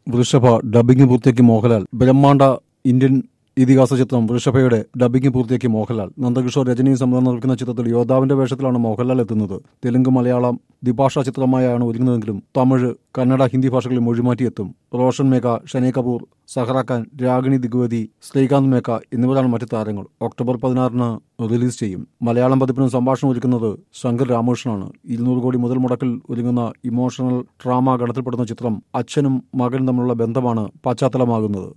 വൃഷഭ dubbing പൂർത്തിയാക്കി Mohanlal ബ്രഹ്മാണ്ഡ Indian ഇതിഹാസ ചിത്രം വൃഷഭയുടെ ഡബിംഗ് പൂർത്തിയാക്കി മോഹൻലാൽ നന്ദകിഷോർ രജനിയും സംവിധാനം നിർമ്മിക്കുന്ന ചിത്രത്തിൽ യോദ്ധാവിന്റെ വേഷത്തിലാണ് മോഹൻലാൽ എത്തുന്നത് തെലുങ്ക് മലയാളം ദ്വിഭാഷാ ചിത്രമായാണ് ഒരുങ്ങുന്നതെങ്കിലും തമിഴ് കന്നഡ ഹിന്ദി ഭാഷകളിൽ മൊഴിമാറ്റിയെത്തും റോഷൻ മേഘ ഷനി കപൂർ സഹറ ഖാൻ രാഗിണി ദിഗ്വതി ശ്രീകാന്ത് മേഘ എന്നിവരാണ് മറ്റ് താരങ്ങൾ ഒക്ടോബർ പതിനാറിന് റിലീസ് ചെയ്യും മലയാളം പതിപ്പിനും സംഭാഷണം ഒരുക്കുന്നത് ശങ്കർ രാമകൃഷ്ണനാണ് ഇരുന്നൂറ് കോടി മുതൽ മുടക്കിൽ ഒരുങ്ങുന്ന ഇമോഷണൽ ഡ്രാമ ഗണത്തിൽപ്പെടുന്ന ചിത്രം അച്ഛനും മകനും തമ്മിലുള്ള ബന്ധമാണ് പശ്ചാത്തലമാകുന്നത്